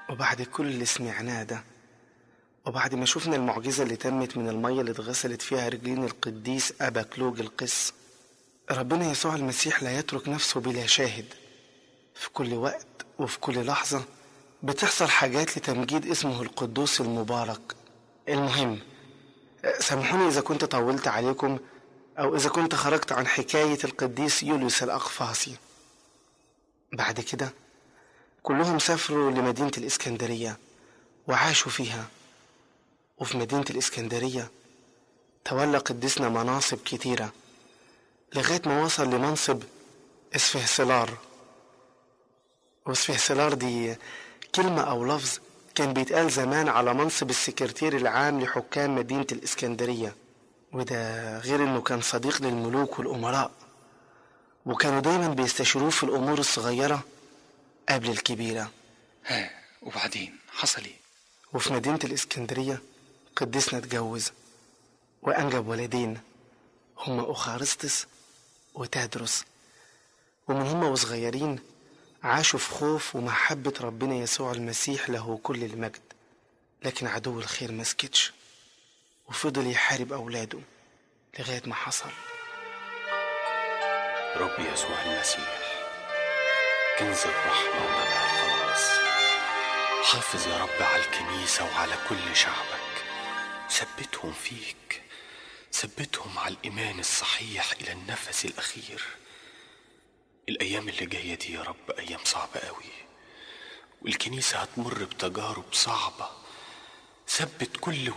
وبعد كل اللي سمعناه ده وبعد ما شفنا المعجزة اللي تمت من المية اللي اتغسلت فيها رجلين القديس أبا كلوج القس ربنا يسوع المسيح لا يترك نفسه بلا شاهد في كل وقت وفي كل لحظة بتحصل حاجات لتمجيد اسمه القدوس المبارك المهم سامحوني إذا كنت طولت عليكم أو إذا كنت خرجت عن حكاية القديس يوليوس الأقفاصي بعد كده كلهم سافروا لمدينة الإسكندرية وعاشوا فيها وفي مدينة الإسكندرية تولى قديسنا مناصب كتيرة لغاية ما وصل لمنصب اسفهسلار واسفهسلار دي كلمة أو لفظ كان بيتقال زمان على منصب السكرتير العام لحكام مدينة الإسكندرية وده غير إنه كان صديق للملوك والأمراء وكانوا دايما بيستشيروه في الأمور الصغيرة قبل الكبيرة ها وبعدين حصل ايه وفي مدينة الإسكندرية قديسنا اتجوز وأنجب ولدين هما أخارسطس وتادرس ومن هما وصغيرين عاشوا في خوف ومحبة ربنا يسوع المسيح له كل المجد لكن عدو الخير مسكتش وفضل يحارب أولاده لغاية ما حصل رب يسوع المسيح كنز الرحمة ومنع الخلاص حافظ يا رب على الكنيسة وعلى كل شعبك ثبتهم فيك ثبتهم على الإيمان الصحيح إلى النفس الأخير الأيام اللي جاية دي يا رب أيام صعبة قوي والكنيسة هتمر بتجارب صعبة ثبت كل